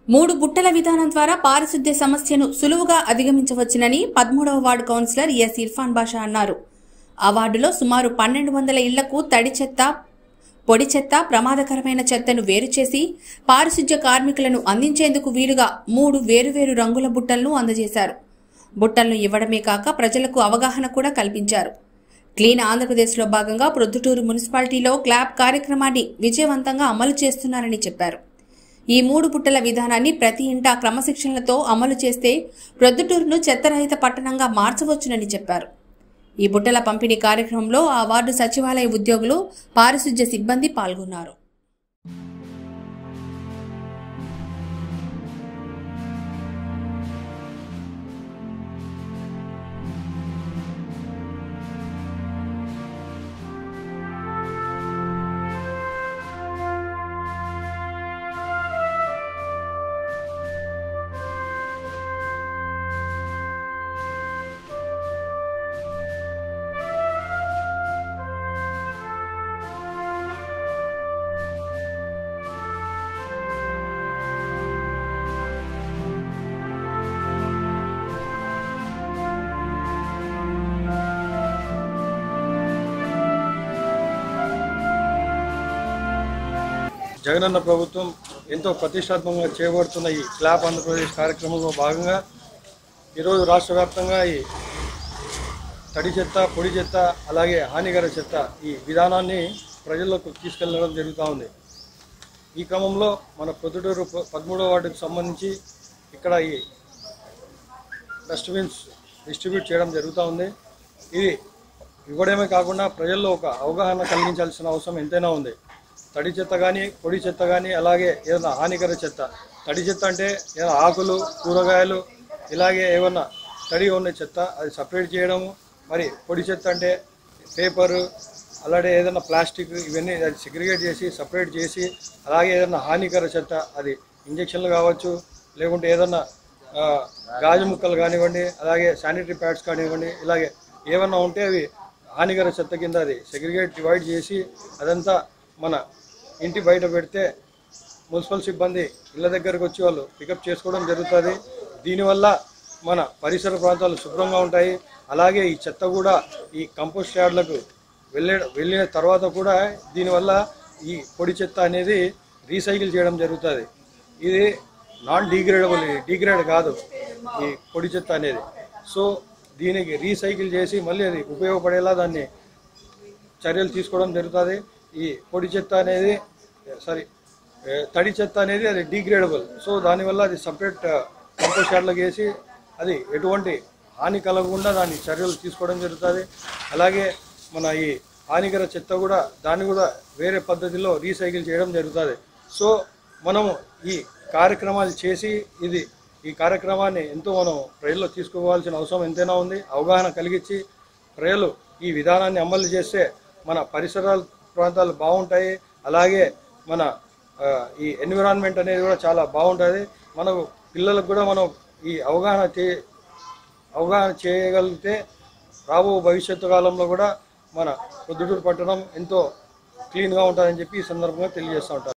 మూడు బుట్టల విధానం ద్వారా పారిశుద్ధ్య సమస్యను సులువుగా అధిగమించవచ్చునని పదమూడవ ward councillor S Irfan Basha అన్నారు ఆ వార్డులో సుమారు పన్నెండు వందల ఇళ్లకు తడి చెత్త పొడి చెత్త ప్రమాదకరమైన చెత్తను వేరు చేసి పారిశుద్ధ్య కార్మికులను అందించేందుకు వీలుగా మూడు వేరువేరు రంగుల బుట్టలను అందజేశారు బుట్టలను ఇవ్వడమే కాక ప్రజలకు అవగాహన కూడా కల్పించారు క్లీన్ ఆంధ్రప్రదేశ్లో భాగంగా ప్రొద్దుటూరు మున్సిపాలిటీలో క్లాప్ కార్యక్రమాన్ని విజయవంతంగా అమలు చేస్తున్నారని చెప్పారు ఈ మూడు బుట్టల విధానాన్ని ప్రతి ఇంటా క్రమశిక్షణలతో అమలు చేస్తే ప్రొద్దుటూరును చెత్తరహిత పట్టణంగా మార్చవచ్చునని చెప్పారు ఈ బుట్టల పంపిణీ కార్యక్రమంలో ఆ వార్డు సచివాలయ ఉద్యోగులు పారిశుద్ధ్య సిబ్బంది పాల్గొన్నారు జగనన్న ప్రభుత్వం ఎంతో ప్రతిష్టాత్మకంగా చేపడుతున్న ఈ క్లాప్ ఆంధ్రప్రదేశ్ కార్యక్రమంలో భాగంగా ఈరోజు రాష్ట్ర వ్యాప్తంగా ఈ తడి చెత్త పొడి చెత్త అలాగే హానికర చెత్త ఈ విధానాన్ని ప్రజల్లోకి తీసుకెళ్ళడం జరుగుతూ ఉంది ఈ క్రమంలో మన పొద్దుటూరు ప- పదమూడవ వార్డుకు సంబంధించి ఇక్కడ ఈ డస్ట్బిన్స్ డిస్ట్రిబ్యూట్ చేయడం జరుగుతూ ఉంది ఇది ఇవ్వడమే కాకుండా ప్రజల్లో ఒక అవగాహన కలిగించాల్సిన అవసరం ఎంతైనా ఉంది తడి చెత్త కానీ పొడి చెత్త కానీ అలాగే ఏదైనా హానికర చెత్త తడి చెత్త అంటే ఏదైనా ఆకులు కూరగాయలు ఇలాగే ఏమన్నా తడి ఉన్న చెత్త అది సపరేట్ చేయడము మరి పొడి చెత్త అంటే పేపరు అలాగే ఏదైనా ప్లాస్టిక్ ఇవన్నీ అది సెగ్రిగేట్ చేసి సపరేట్ చేసి అలాగే ఏదైనా హానికర చెత్త అది ఇంజక్షన్లు కావచ్చు లేకుంటే ఏదన్నా ఆ, గాజు ముక్కలు కానివ్వండి అలాగే శానిటరీ ప్యాడ్స్ కానివ్వండి ఇలాగే ఏమన్నా ఉంటే అవి హానికర చెత్త కింద అది సెగ్రిగేట్ డివైడ్ చేసి అదంతా మన ఇంటి బయట పెడితే మున్సిపల్ సిబ్బంది ఇళ్ళ దగ్గరకు వచ్చి వాళ్ళు పికప్ చేసుకోవడం జరుగుతుంది దీనివల్ల మన పరిసర ప్రాంతాలు శుభ్రంగా ఉంటాయి అలాగే ఈ చెత్త కూడా ఈ కంపోస్ట్ యార్డ్లకు వెళ్ళే వెళ్ళిన తర్వాత కూడా దీనివల్ల ఈ పొడి చెత్త అనేది రీసైకిల్ చేయడం జరుగుతుంది ఇది నాన్ డీగ్రేడబుల్ డీగ్రేడ్ కాదు ఈ పొడి చెత్త అనేది సో దీనికి రీసైకిల్ చేసి మళ్ళీ అది ఉపయోగపడేలా దాన్ని చర్యలు తీసుకోవడం జరుగుతుంది ఈ పొడి చెత్త అనేది సారీ ఏ, తడి చెత్త అనేది అది డీగ్రేడబుల్ సో దానివల్ల అది సపరేట్ కంపోస్ట్ యార్డ్లోకి వేసి అది ఎటువంటి హాని కలగకుండా దాన్ని చర్యలు తీసుకోవడం జరుగుతుంది అలాగే మన ఈ హానికర చెత్త కూడా దాన్ని కూడా వేరే పద్ధతిలో రీసైకిల్ చేయడం జరుగుతుంది సో మనము ఈ కార్యక్రమాలు చేసి ఇది ఈ కార్యక్రమాన్ని ఎంతో మనం ప్రజల్లో తీసుకోవాల్సిన అవసరం ఎంతైనా ఉంది అవగాహన కలిగించి ప్రజలు ఈ విధానాన్ని అమలు చేస్తే మన పరిసరాల ప్రాంతాలు బాగుంటాయి అలాగే మన ఆ, ఈ ఎన్విరాన్మెంట్ అనేది కూడా చాలా బాగుంటుంది మనకు పిల్లలకు కూడా మనం ఈ అవగాహన చే అవగాహన చేయగలిగితే రాబో భవిష్యత్తు కాలంలో కూడా మన పొద్దుటూరు పట్టణం ఎంతో క్లీన్గా ఉంటుందని చెప్పి ఈ సందర్భంగా తెలియజేస్తూ ఉంటారు